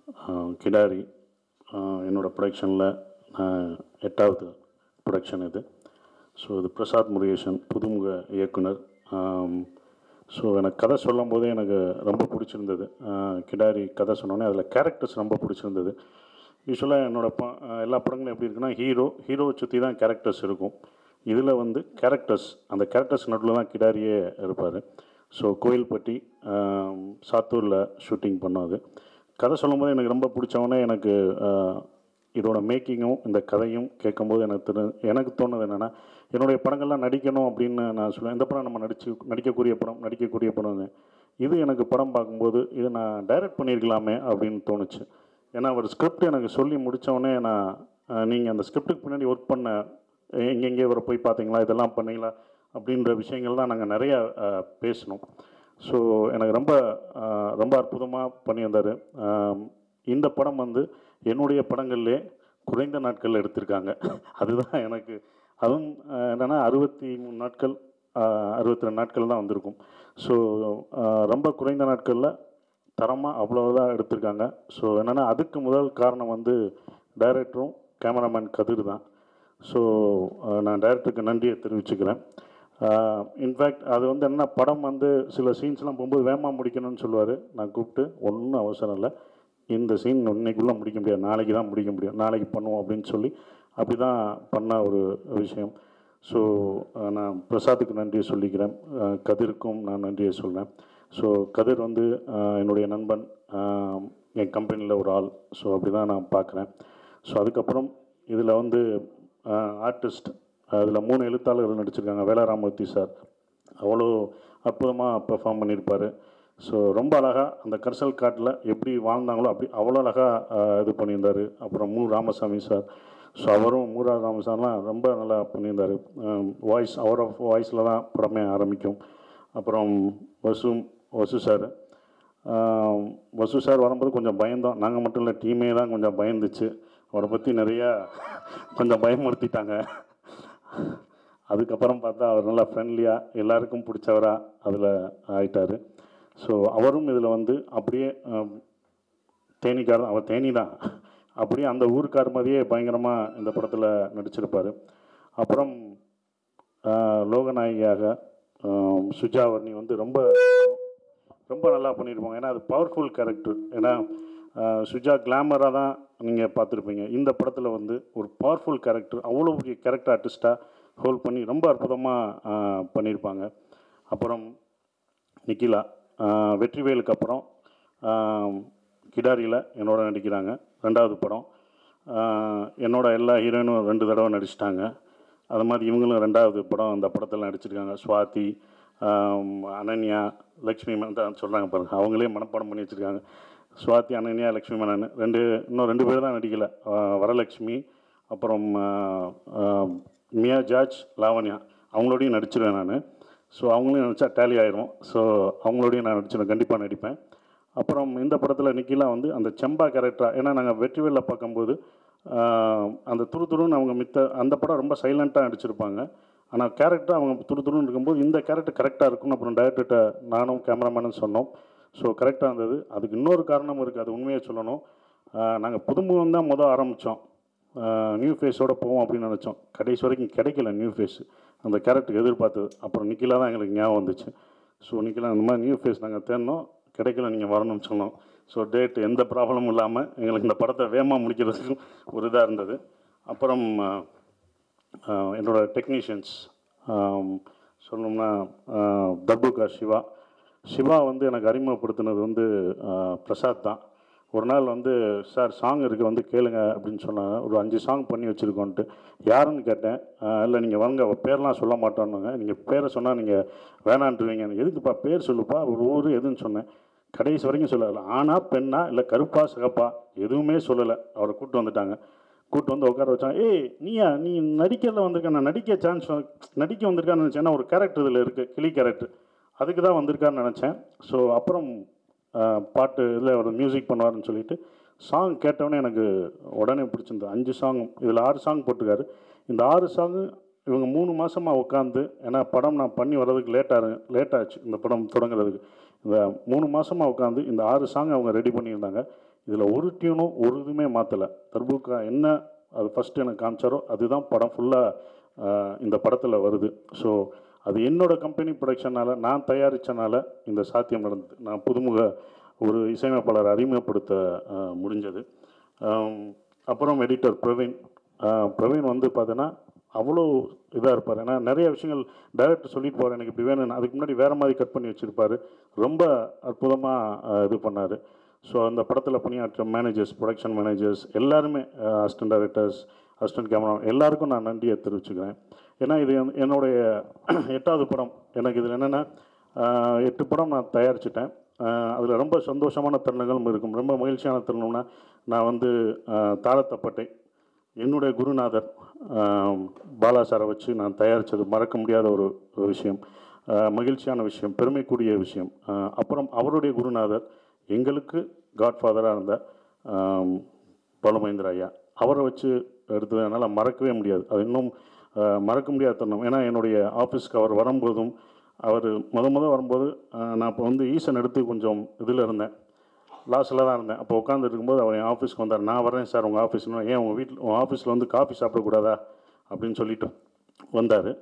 ஆஹ் கிடாரி ஆஹ் என்னோட ப்ரொடக்ஷனில் எட்டாவது ப்ரொடக்ஷன் இது ஸோ இது பிரசாத் முருகேசன் புதுமுக இயக்குனர் ஸோ எனக்கு கதை சொல்லும் போதே எனக்கு ரொம்ப பிடிச்சிருந்தது ஆஹ் கிடாரி கதை சொன்னோன்னே அதில் கேரக்டர்ஸ் ரொம்ப பிடிச்சிருந்தது யூஸ்வலாக என்னோட ப ஆஹ் எல்லா படங்களும் எப்படி இருக்குன்னா ஹீரோ ஹீரோவை சுற்றி தான் கேரக்டர்ஸ் இருக்கும் இதில் வந்து கேரக்டர்ஸ் அந்த கேரக்டர்ஸ் நடுவில் தான் கிடாரியே இருப்பார் ஸோ கோயில்பட்டி ஆம், சாத்தூரில் ஷூட்டிங் பண்ணோம் அது கதை சொல்லும்போது எனக்கு ரொம்ப பிடிச்சவொடனே எனக்கு ஆஹ், இதோட மேக்கிங்கும் இந்த கதையும் கேட்கும்போது எனக்கு திரு எனக்கு தோணுது என்னென்னா என்னுடைய படங்கள்லாம் நடிக்கணும் அப்படின்னு நான் சொல்லுவேன் இந்த படம் நம்ம நடிச்சு நடிக்கக்கூடிய படம் நடிக்கக்கூடிய படம்னு இது எனக்கு படம் பார்க்கும்போது இது நான் டைரக்ட் பண்ணியிருக்கலாமே அப்படின்னு தோணுச்சு ஏன்னா ஒரு ஸ்கிரிப்ட் எனக்கு சொல்லி முடித்தவொடனே நான் நீங்கள் அந்த ஸ்கிரிப்டுக்கு பின்னாடி ஒர்க் பண்ண எங்கெங்கே இவரை போய் பார்த்தீங்களா இதெல்லாம் பண்ணீங்களா அப்படின்ற விஷயங்கள் தான் நாங்கள் நிறையா அஹ், பேசினோம் ஸோ எனக்கு ரொம்ப அஹ், ரொம்ப அற்புதமாக பண்ணியிருந்தார் ஆம், இந்த படம் வந்து என்னுடைய படங்கள்லே குறைந்த நாட்கள் எடுத்திருக்காங்க அதுதான் எனக்கு அதுவும் அஹ், என்னன்னா அறுபத்தி மூணு நாட்கள் அறுபத்தி ரெண்டு நாட்கள் தான் வந்திருக்கும் ஸோ ரொம்ப குறைந்த நாட்களில் தரமாக அவ்வளோதான் எடுத்திருக்காங்க ஸோ என்னென்னா அதுக்கு முதல் காரணம் வந்து டைரக்டரும் கேமராமேன் கதிர் தான் ஸோ நான் டைரக்டருக்கு நன்றியை தெரிவிச்சுக்கிறேன் இன்ஃபேக்ட் அது வந்து என்ன படம் வந்து சில சீன்ஸ்லாம் போகும்போது வேகமாக முடிக்கணும்னு சொல்லுவார் நான் கூப்பிட்டு ஒன்றும் அவசரம் இல்லை இந்த சீன் இன்னைக்குள்ளே முடிக்க முடியாது நாளைக்கு தான் முடிக்க முடியும் நாளைக்கு பண்ணுவோம் அப்படின்னு சொல்லி அப்படி தான் பண்ண ஒரு விஷயம் ஸோ நான் பிரசாத்துக்கு நன்றியை சொல்லிக்கிறேன் அஹ், கதிருக்கும் நான் நன்றியை சொல்கிறேன் ஸோ கதிர் வந்து அஹ், என்னுடைய நண்பன் அஹ், என் கம்பெனியில் ஒரு ஆள் ஸோ அப்படி தான் நான் பார்க்குறேன் ஸோ அதுக்கப்புறம் இதில் வந்து ஆர்டிஸ்ட் அதில் மூணு எழுத்தாளர்கள் நடிச்சிருக்காங்க வேலாராமூர்த்தி சார் அவ்வளோ அற்புதமாக பெர்ஃபார்ம் பண்ணியிருப்பார் ஸோ ரொம்ப அழகாக அந்த கர்சல் காட்டில் எப்படி வாழ்ந்தாங்களோ அப்படி அவ்வளோ அழகாக இது பண்ணியிருந்தார் அப்புறம் மு ராமசாமி சார் ஸோ அவரும் மூரா ராமசாமிலாம் ரொம்ப நல்லா பண்ணியிருந்தார் வாய்ஸ் அவர் ஆஃப் வாய்ஸில் தான் படமே ஆரம்பிக்கும் அப்புறம் வசு வசு சார் ஆம், வசு சார் வரும்போது கொஞ்சம் பயந்தோம் நாங்கள் மட்டும் இல்லை டீமே தான் கொஞ்சம் பயந்துச்சு அவரை பற்றி நிறையா கொஞ்சம் பயமுறுத்திட்டாங்க அதுக்கப்புறம் பார்த்தா அவர் நல்லா ஃப்ரெண்ட்லியாக எல்லாருக்கும் பிடிச்சவரா அதில் ஆயிட்டார் ஸோ அவரும் இதில் வந்து அப்படியே ஆம், தேனிக்கார் அவர் தேனி தான் அப்படியே அந்த ஊருக்கார் மாதிரியே பயங்கரமாக இந்த படத்தில் நடிச்சிருப்பார் அப்புறம் ஆஹ், லோகநாயகியாக ஆம், சுஜாவர்ணி வந்து ரொம்ப ரொம்ப நல்லா பண்ணியிருப்பாங்க ஏன்னா அது பவர்ஃபுல் கேரக்டர் ஏன்னா ஆஹ், சுஜா கிளாமராக தான் நீங்கள் பார்த்துருப்பீங்க இந்த படத்தில் வந்து ஒரு பவர்ஃபுல் கேரக்டர் அவ்வளோ பெரிய கேரக்டர் ஆர்டிஸ்ட்டாக ஹோல்ட் பண்ணி ரொம்ப அற்புதமாக பண்ணியிருப்பாங்க அப்புறம் நிக்கிலா ஆஹ், வெற்றிவேலுக்கு அப்புறம் கிடாரியில் என்னோட நடிக்கிறாங்க ரெண்டாவது படம் ஆஹ், என்னோட எல்லா ஹீரோயினும் ரெண்டு தடவை நடிச்சிட்டாங்க அது மாதிரி இவங்களும் ரெண்டாவது படம் அந்த படத்தில் நடிச்சிருக்காங்க சுவாதி ஆம், அனன்யா லக்ஷ்மி மேனன் தான் சொல்கிறாங்க பாருங்க அவங்களே மனப்பாடம் பண்ணி வச்சுருக்காங்க சுவாதி அனன்யா லக்ஷ்மி மேனன் ரெண்டு இன்னும் ரெண்டு பேர் தான் நடிக்கலை ஆஹ், வரலக்ஷ்மி அப்புறம் ஆஹ், ஆஹ், மியா ஜார்ஜ் லாவண்யா அவங்களோடையும் நடிச்சிருவேன் நான் ஸோ அவங்களையும் நடித்தா டேலி ஆயிரும் ஸோ அவங்களோடையும் நான் நடிச்சிருவேன் கண்டிப்பாக நடிப்பேன் அப்புறம் இந்த படத்தில் நிக்கிலா வந்து அந்த செம்பா கேரக்டராக ஏன்னா நாங்கள் வெற்றிவேலில் பார்க்கும்போது ஆஹ், அந்த துரு துருன்னு அவங்க மித்த அந்த படம் ரொம்ப சைலண்ட்டாக நடிச்சிருப்பாங்க ஆனால் கேரக்டர் அவங்க துரு துருன்னு இருக்கும்போது இந்த கேரக்டர் கரெக்டாக இருக்கும்னு அப்புறம் டைரக்டர்கிட்ட நானும் கேமராமேனும் சொன்னோம் ஸோ கரெக்டாக இருந்தது அதுக்கு இன்னொரு காரணமும் இருக்குது அது உண்மையை சொல்லணும் நாங்கள் புதுமுகம் தான் மொதல் ஆரம்பித்தோம் நியூ ஃபேஸோட போவோம் அப்படின்னு நினச்சோம் கடைசி வரைக்கும் கிடைக்கல நியூ ஃபேஸ் அந்த கேரக்டருக்கு எதிர்பார்த்தது அப்புறம் நிக்கிலா தான் எங்களுக்கு ஞாபகம் வந்துச்சு ஸோ நிக்கிலா இந்த மாதிரி நியூ ஃபேஸ் நாங்கள் தேடினோம் கிடைக்கல நீங்கள் வரணும்னு சொன்னோம் ஸோ டேட் எந்த ப்ராப்ளமும் இல்லாமல் எங்களுக்கு இந்த படத்தை வேகமாக முடிக்கிறதுக்கு ஒரு இதாக இருந்தது அப்புறம் ஆஹ், ஆஹ், என்னோட டெக்னீஷியன்ஸ் சொல்லணும்னா ஆஹ், தர்புகா சிவா சிவா வந்து எனக்கு அறிமுகப்படுத்தினது வந்து ஆஹ், பிரசாத் தான் ஒரு நாள் வந்து சார் சாங் இருக்குது வந்து கேளுங்க அப்படின்னு சொன்னாங்க ஒரு அஞ்சு சாங் பண்ணி வச்சுருக்கோன்ட்டு யாருன்னு கேட்டேன் ஆஹ், இல்லை நீங்கள் வாங்க அவர் பேர்லாம் சொல்ல மாட்டோன்னாங்க நீங்கள் பேரை சொன்னால் நீங்கள் வேணான்ட்டுருவீங்க எனக்கு எதுக்குப்பா பேர் சொல்லுப்பா ஒரு ஊர் எதுன்னு சொன்னேன் கடைசி வரைக்கும் சொல்லலை ஆனா பெண்ணா இல்லை கருப்பா சிகப்பா எதுவுமே சொல்லலை அவரை கூப்பிட்டு வந்துட்டாங்க கூப்பிட்டு வந்து உட்கார வச்சாங்க ஏய் நீயா நீ நடிக்கிறதுல வந்திருக்க நான் நடிக்க சான்ஸ் நடிக்க வந்திருக்கான்னு நினச்சேன் ஏன்னா ஒரு கேரக்டர் இதில் இருக்குது கிளி கேரக்டர் அதுக்கு தான் வந்திருக்கான்னு நினச்சேன் ஸோ அப்புறம் ஆஹ், பாட்டு இதில் ஒரு மியூசிக் பண்ணுவாருன்னு சொல்லிட்டு சாங் கேட்டவொடனே எனக்கு உடனே பிடிச்சிருந்தது அஞ்சு சாங் இதில் ஆறு சாங் போட்டிருக்காரு இந்த ஆறு சாங்கு இவங்க மூணு மாதமாக உட்காந்து ஏன்னா படம் நான் பண்ணி வர்றதுக்கு லேட்டாக லேட் ஆச்சு இந்த படம் தொடங்குறதுக்கு இந்த மூணு மாதமாக உட்காந்து இந்த ஆறு சாங் அவங்க ரெடி பண்ணியிருந்தாங்க இதில் ஒரு டியூனும் ஒரு இதுவுமே மாற்றலை தர்பூக்கா என்ன அது ஃபஸ்ட்டு எனக்கு காமிச்சாரோ அதுதான் படம் ஃபுல்லாக இந்த படத்தில் வருது ஸோ அது என்னோட கம்பெனி ப்ரொடக்ஷனால் நான் தயாரித்தனால இந்த சாத்தியம் நடந்தது நான் புதுமுக ஒரு இசையமைப்பாளர் அறிமுகப்படுத்த ஆஹ், முடிஞ்சது ஆம், அப்புறம் எடிட்டர் பிரவீன் ஆஹ், பிரவீன் வந்து பார்த்தீங்கன்னா அவ்வளோ இதாக இருப்பார் ஏன்னா நிறைய விஷயங்கள் டைரக்டர் சொல்லிட்டு போகிறார் எனக்கு இப்படி வேணும் அதுக்கு முன்னாடி வேறு மாதிரி கட் பண்ணி வச்சுருப்பாரு ரொம்ப அற்புதமாக இது பண்ணார் ஸோ அந்த படத்தில் பணியாற்ற மேனேஜர்ஸ் ப்ரொடக்ஷன் மேனேஜர்ஸ் எல்லாருமே அசிஸ்டன்ட் டைரக்டர்ஸ் அசிஸ்டன்ட் கேமரா எல்லாருக்கும் நான் நன்றியை தெரிவிச்சுக்கிறேன் ஏன்னா இது என்- என்னுடைய எட்டாவது படம் எனக்கு இதில் என்னென்னா எட்டு படம் நான் தயாரிச்சிட்டேன் அதில் ரொம்ப சந்தோஷமான தருணங்களும் இருக்கும் ரொம்ப மகிழ்ச்சியான தருணம்னா நான் வந்து ஆஹ், தாளத்தப்பட்டை என்னுடைய குருநாதர் ஆம், பாலா சாரை வச்சு நான் தயாரித்தது மறக்க முடியாத ஒரு ஒரு விஷயம் ஆஹ், மகிழ்ச்சியான விஷயம் பெருமைக்குரிய விஷயம் ஆஹ், அப்புறம் அவருடைய குருநாதர் எங்களுக்கு காட்ஃபாதராக இருந்த ஆம், பாலுமகேந்திர ஐயா அவரை வச்சு எடுத்ததுனால மறக்கவே முடியாது அது இன்னும் ஆஹ், மறக்க முடியாத தருணம் ஏன்னா என்னுடைய ஆஃபீஸ்க்கு அவர் வரும்போதும் அவர் முத முத வரும்போது ஆஹ், நான் இப்போ வந்து ஈசன் எடுத்து கொஞ்சம் இதில் இருந்தேன் லாஸ்ட்டில் தான் இருந்தேன் அப்போ உட்காந்துட்டு இருக்கும்போது அவர் என் ஆஃபீஸ்க்கு வந்தார் நான் வரேன் சார் உங்கள் ஆஃபீஸ்னு ஏன் உங்கள் வீட்டில் உங்கள் ஆஃபீஸில் வந்து காஃபி சாப்பிடக்கூடாதா அப்படின்னு சொல்லிட்டு வந்தார்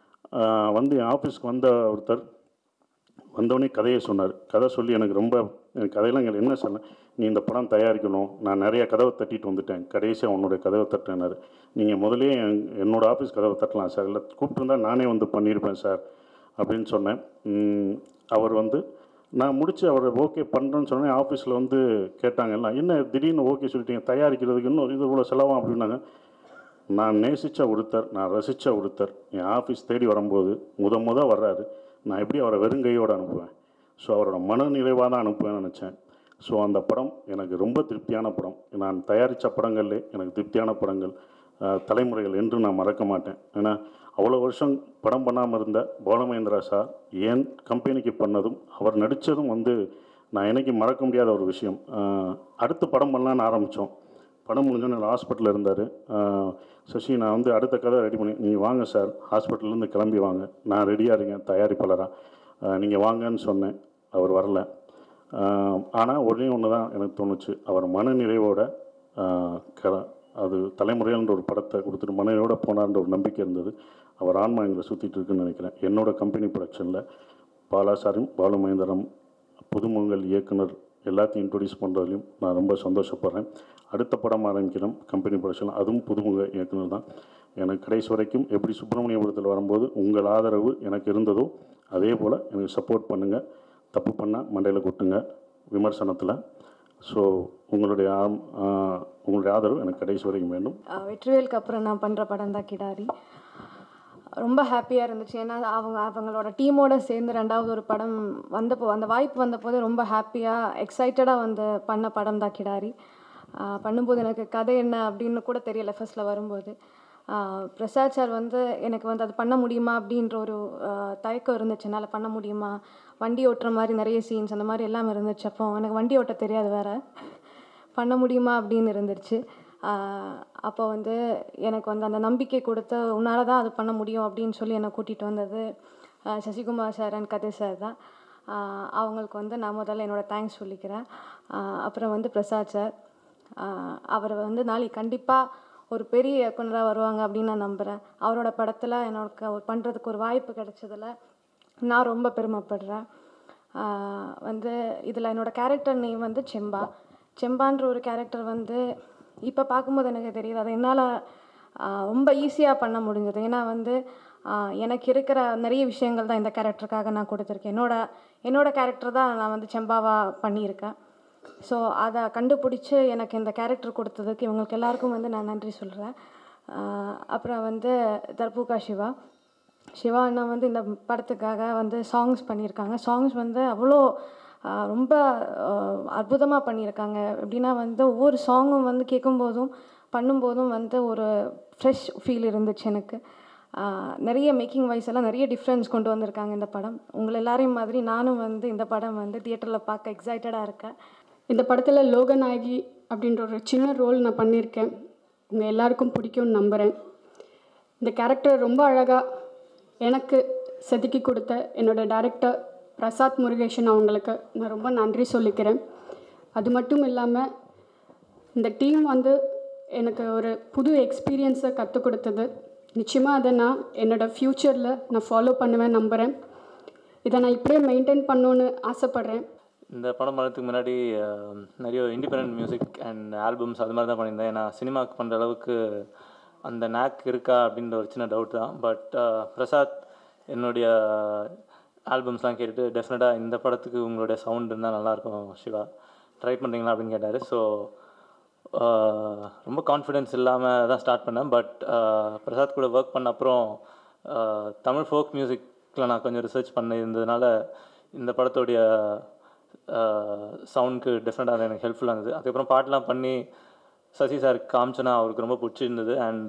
வந்து என் ஆஃபீஸ்க்கு வந்த ஒருத்தர் வந்தவொடனே கதையை சொன்னார் கதை சொல்லி எனக்கு ரொம்ப எனக்கு கதையெல்லாம் எங்களுக்கு என்ன சொன்னேன் நீ இந்த படம் தயாரிக்கணும் நான் நிறைய கதவை தட்டிட்டு வந்துட்டேன் கடைசியாக உன்னுடைய கதவை தட்டினார் நீங்கள் முதலே என் என்னோட ஆஃபீஸ் கதவை தட்டலாம் சார் இல்லை கூப்பிட்டுருந்தா நானே வந்து பண்ணியிருப்பேன் சார் அப்படின்னு சொன்னேன் உம், அவர் வந்து நான் முடித்து அவர் ஓகே பண்ணுறேன்னு சொன்னேன் ஆஃபீஸில் வந்து கேட்டாங்க எல்லாம் என்ன திடீர்னு ஓகே சொல்லிட்டீங்க தயாரிக்கிறதுக்கு இன்னும் இது இவ்வளோ செலவாகும் அப்படின்னாங்க நான் நேசித்த ஒருத்தர் நான் ரசித்த ஒருத்தர் என் ஆஃபீஸ் தேடி வரும்போது முத முத வர்றாரு நான் எப்படி அவரை வெறுங்கையோடு அனுப்புவேன் ஸோ அவரோட மன நிறைவாக தான் அனுப்புவேன்னு நினச்சேன் ஸோ அந்த படம் எனக்கு ரொம்ப திருப்தியான படம் நான் தயாரித்த படங்கள்லே எனக்கு திருப்தியான படங்கள் அஹ், தலைமுறைகள் என்றும் நான் மறக்க மாட்டேன் ஏன்னா அவ்வளோ வருஷம் படம் பண்ணாமல் இருந்த பாலமகேந்திரா சார் என் கம்பெனிக்கு பண்ணதும் அவர் நடித்ததும் வந்து நான் என்னைக்கு மறக்க முடியாத ஒரு விஷயம் அஹ், அடுத்து படம் பண்ணலான்னு ஆரம்பித்தோம் படம் முடிஞ்சோன்னு ஹாஸ்பிட்டலில் இருந்தார் சசி நான் வந்து அடுத்த கதை ரெடி பண்ணி நீங்கள் வாங்க சார் ஹாஸ்பிட்டல்லேருந்து கிளம்பி வாங்க நான் ரெடியாக இருக்கேன் தயாரிப்பாளராக நீங்கள் வாங்கன்னு சொன்னேன் அவர் வரல ஆனால் ஒரே ஒன்று தான் எனக்கு தோணுச்சு அவர் மன நிறைவோட ஆஹ், க அது தலைமுறைகள்ன்ற ஒரு படத்தை கொடுத்துட்டு மனைவியோட போனார்ன்ற ஒரு நம்பிக்கை இருந்தது அவர் ஆன்மா எங்களை சுற்றிட்டு இருக்குன்னு நினைக்கிறேன் என்னோட கம்பெனி ப்ரொடக்ஷனில் பாலாசாரும் பாலு மகேந்திரம் புதுமுகங்கள் இயக்குனர் எல்லாத்தையும் இன்ட்ரொடியூஸ் பண்ணுறதுலையும் நான் ரொம்ப சந்தோஷப்படுறேன் அடுத்த படம் ஆரம்பிக்கிறோம் கம்பெனி ப்ரொடக்ஷன் அதுவும் புதுமுக இயக்குனர் தான் எனக்கு கடைசி வரைக்கும் எப்படி சுப்பிரமணியபுரத்தில் வரும்போது உங்கள் ஆதரவு எனக்கு இருந்ததோ அதே போல் எனக்கு சப்போர்ட் பண்ணுங்கள் தப்பு பண்ணால் மண்டையில் கொட்டுங்க விமர்சனத்தில் ஸோ உங்களுடைய ஆம்- ஆஹ் உங்களுடைய ஆதரவு எனக்கு கடைசி வரைக்கும் வேண்டும் அஹ் வெற்றிவேலுக்கு அப்புறம் நான் பண்ணுற படம் தான் கிடாரி ரொம்ப ஹாப்பியாக இருந்துச்சு ஏன்னா அவங்க அவங்களோட டீமோட சேர்ந்து ரெண்டாவது ஒரு படம் வந்தப்போ அந்த வாய்ப்பு வந்தபோது ரொம்ப ஹாப்பியாக எக்ஸைட்டடாக வந்து பண்ண படம் தான் கிடாரி அஹ் பண்ணும்போது எனக்கு கதை என்ன அப்படின்னு கூட தெரியல ஃபர்ஸ்ட்டில் வரும்போது அஹ் பிரசாத் சார் வந்து எனக்கு வந்து அது பண்ண முடியுமா அப்படின்ற ஒரு அஹ், தயக்கம் இருந்துச்சு என்னால் பண்ண முடியுமா வண்டி ஓட்டுற மாதிரி நிறைய சீன்ஸ் அந்த மாதிரி எல்லாம் இருந்துச்சு அப்போ எனக்கு வண்டி ஓட்ட தெரியாது வேற பண்ண முடியுமா அப்படின்னு இருந்துருச்சு ஆஹ் அப்போ வந்து எனக்கு வந்து அந்த நம்பிக்கை கொடுத்து உன்னால் தான் அது பண்ண முடியும் அப்படின்னு சொல்லி என்னை கூட்டிகிட்டு வந்தது ஆஹ் சசிகுமார் சார் அண்ட் கதை சார் தான் ஆஹ் அவங்களுக்கு வந்து நான் முதல்ல என்னோட தேங்க்ஸ் சொல்லிக்கிறேன் ஆஹ் அப்புறம் வந்து பிரசாத் சார் அவர் வந்து நாளைக்கு கண்டிப்பாக ஒரு பெரிய இயக்குனராக வருவாங்க அப்படின்னு நான் நம்புகிறேன் அவரோட படத்தில் என்னோட பண்ணுறதுக்கு ஒரு வாய்ப்பு கிடைச்சதுல நான் ரொம்ப பெருமைப்படுறேன் ஆஹ் வந்து இதில் என்னோட கேரக்டர் நேம் வந்து செம்பா செம்பான்ற ஒரு கேரக்டர் வந்து இப்போ பார்க்கும்போது எனக்கு தெரியுது அதை என்னால் ரொம்ப ஈஸியாக பண்ண முடிஞ்சது ஏன்னா வந்து ஆஹ் எனக்கு இருக்கிற நிறைய விஷயங்கள் தான் இந்த கேரக்டருக்காக நான் கொடுத்துருக்கேன் என்னோட என்னோட கேரக்டர் தான் நான் வந்து செம்பாவாக பண்ணியிருக்கேன் ஸோ அதை கண்டுபிடிச்சி எனக்கு இந்த கேரக்டர் கொடுத்ததுக்கு இவங்களுக்கு எல்லாருக்கும் வந்து நான் நன்றி சொல்கிறேன் அப்புறம் வந்து தர்பூகா சிவா சிவா அண்ணா வந்து இந்த படத்துக்காக வந்து சாங்ஸ் பண்ணியிருக்காங்க சாங்ஸ் வந்து அவ்வளோ ஆஹ், ரொம்ப அற்புதமாக பண்ணியிருக்காங்க எப்படின்னா வந்து ஒவ்வொரு சாங்கும் வந்து கேட்கும்போதும் பண்ணும்போதும் வந்து ஒரு ஃப்ரெஷ் ஃபீல் இருந்துச்சு எனக்கு ஆஹ், நிறைய மேக்கிங் வைஸ் எல்லாம் நிறைய டிஃப்ரென்ஸ் கொண்டு வந்திருக்காங்க இந்த படம் உங்களை எல்லாரையும் மாதிரி நானும் வந்து இந்த படம் வந்து தியேட்டரில் பார்க்க எக்ஸைட்டடாக இருக்கேன் இந்த படத்தில் லோகநாயகி அப்படின்ற ஒரு சின்ன ரோல் நான் பண்ணியிருக்கேன் உங்கள் எல்லாருக்கும் பிடிக்கும்னு நம்புகிறேன் இந்த கேரக்டர் ரொம்ப அழகாக எனக்கு செதுக்கி கொடுத்த என்னோட டைரக்டர் பிரசாத் முருகேசன் அவங்களுக்கு நான் ரொம்ப நன்றி சொல்லிக்கிறேன் அது மட்டும் இல்லாமல் இந்த டீம் வந்து எனக்கு ஒரு புது எக்ஸ்பீரியன்ஸை கற்றுக் கொடுத்தது நிச்சயமாக அதை நான் என்னோடய ஃப்யூச்சரில் நான் ஃபாலோ பண்ணுவேன் நம்புகிறேன் இதை நான் இப்படியே மெயின்டைன் பண்ணணுன்னு ஆசைப்பட்றேன் இந்த படம் பண்ணுறதுக்கு முன்னாடி அஹ், நிறைய இண்டிபெண்ட் மியூசிக் அண்ட் ஆல்பம்ஸ் அது மாதிரி தான் பண்ணியிருந்தேன் ஏன்னா சினிமாவுக்கு பண்ணுற அளவுக்கு அந்த நேக் இருக்கா அப்படின்ற ஒரு சின்ன டவுட் தான் பட் பிரசாத் என்னுடைய ஆல்பம்ஸ்லாம் கேட்டுட்டு டெஃபினட்டாக இந்த படத்துக்கு உங்களுடைய சவுண்ட் இருந்தால் நல்லாயிருக்கும் சிவா ட்ரை பண்ணுறீங்களா அப்படின்னு கேட்டார் ஸோ ரொம்ப கான்ஃபிடென்ஸ் இல்லாமல் தான் ஸ்டார்ட் பண்ணேன் பட் பிரசாத் கூட ஒர்க் பண்ண அப்புறம் ஆஹ், தமிழ் ஃபோக் மியூசிக்கில் நான் கொஞ்சம் ரிசர்ச் பண்ணி இருந்ததுனால இந்த படத்தோடைய சவுண்டுக்கு டெஃபினட்டாக எனக்கு ஹெல்ப்ஃபுல்லாக இருந்தது அதுக்கப்புறம் பாட்டெலாம் பண்ணி சசி சார் காமிச்சோன்னா அவருக்கு ரொம்ப பிடிச்சிருந்தது அண்ட்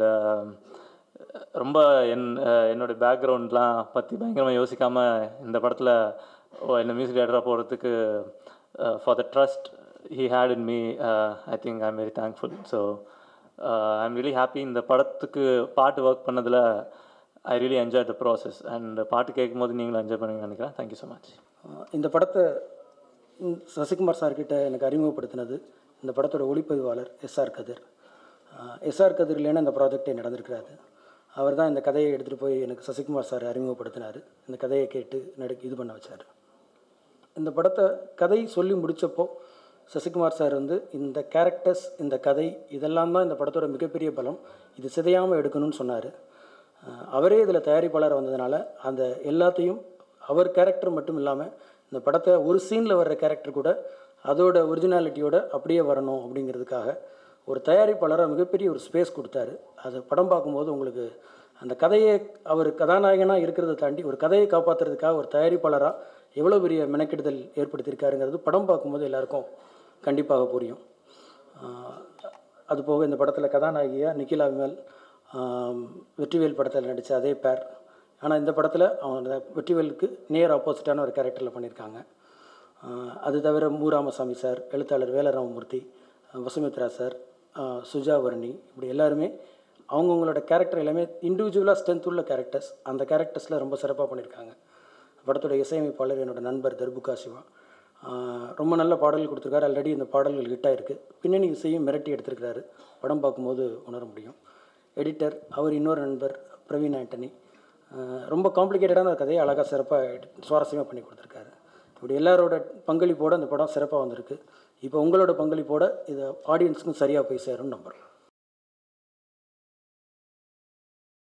ரொம்ப என் அஹ், என்னோட பேக்ரவுண்ட்லாம் பற்றி பயங்கரமாக யோசிக்காமல் இந்த படத்தில் என்ன மியூசிக் டேரக்டராக போகிறதுக்கு for the trust he had in me I think I am very thankful so I am really happy இந்த படத்துக்கு பாட்டு ஒர்க் பண்ணதில் I really enjoy the process and பாட்டு கேட்கும்போது நீங்களும் என்ஜாய் பண்ணுவீங்கன்னு நினைக்கிறேன் தேங்க்யூ ஸோ மச் ஆஹ் இந்த படத்தை ம், சசிகுமார் சார்கிட்ட எனக்கு அறிமுகப்படுத்தினது இந்த படத்தோட ஒளிப்பதிவாளர் எஸ்ஆர் கதிர் எஸ்ஆர் கதிர் இல்லைன்னா இந்த ப்ராஜெக்டே நடந்திருக்கிறாரு அவர் தான் இந்த கதையை எடுத்துகிட்டு போய் எனக்கு சசிகுமார் சார் அறிமுகப்படுத்தினார் இந்த கதையை கேட்டு நடு இது பண்ண வச்சார் இந்த படத்தை கதை சொல்லி முடித்தப்போ சசிகுமார் சார் வந்து இந்த கேரக்டர்ஸ் இந்த கதை இதெல்லாம் தான் இந்த படத்தோட மிகப்பெரிய பலம் இது சிதையாமல் எடுக்கணும்னு சொன்னார் அவரே இதில் தயாரிப்பாளர் வந்ததுனால அந்த எல்லாத்தையும் அவர் கேரக்டர் மட்டும் இல்லாமல் இந்த படத்தை ஒரு சீனில் வர்ற கேரக்டர் கூட அதோட ஒரிஜினாலிட்டியோட அப்படியே வரணும் அப்படிங்கிறதுக்காக ஒரு தயாரிப்பாளராக மிகப்பெரிய ஒரு ஸ்பேஸ் கொடுத்தாரு அது படம் பார்க்கும்போது உங்களுக்கு அந்த கதையை அவர் கதாநாயகனாக இருக்கிறத தாண்டி ஒரு கதையை காப்பாற்றுறதுக்காக ஒரு தயாரிப்பாளராக எவ்வளோ பெரிய மெனக்கெடுதல் ஏற்படுத்தியிருக்காருங்கிறது படம் பார்க்கும்போது எல்லாருக்கும் கண்டிப்பாக புரியும் ஆஹ் அது போக இந்த படத்தில் கதாநாயகியாக நிக்கிலா விமல் ஆம், வெற்றிவேல் படத்தில் நடித்த அதே பேர் ஆனால் இந்த படத்தில் அவங்க வெற்றிவேலுக்கு நேர் ஆப்போசிட்டான ஒரு கேரக்டரில் பண்ணியிருக்காங்க ஆஹ் அது தவிர மு ராமசாமி சார் எழுத்தாளர் வேலராமமூர்த்தி ஆஹ் வசுமித்ரா சார் ஆஹ் சுஜா வர்ணி இப்படி எல்லாருமே அவங்கவுங்களோட கேரக்டர் எல்லாமே இண்டிவிஜுவலாக ஸ்ட்ரென்த் உள்ள கேரக்டர்ஸ் அந்த கேரக்டர்ஸில் ரொம்ப சிறப்பாக பண்ணியிருக்காங்க படத்தோட இசையமைப்பாளர் என்னோட நண்பர் தர்புகா சிவா ஆஹ் ரொம்ப நல்ல பாடல்கள் கொடுத்துருக்காரு ஆல்ரெடி இந்த பாடல்கள் ஹிட் ஆயிருக்கு பின்னணி இசையும் மிரட்டி எடுத்திருக்கிறாரு படம் பார்க்கும்போது உணர முடியும் எடிட்டர் அவர் இன்னொரு நண்பர் பிரவீன் ஆண்டனி ஆஹ் ரொம்ப காம்ப்ளிகேட்டடான ஒரு கதையை அழகாக சிறப்பாக சுவாரஸ்யமாக பண்ணி கொடுத்துருக்காரு இப்படி எல்லாரோட பங்களிப்போடு அந்த படம் சிறப்பாக வந்திருக்கு இப்போ உங்களோட பங்களிப்போட இதை ஆடியன்ஸுக்கும் சரியாக போய் சேரும்னு நம்புகிறோம்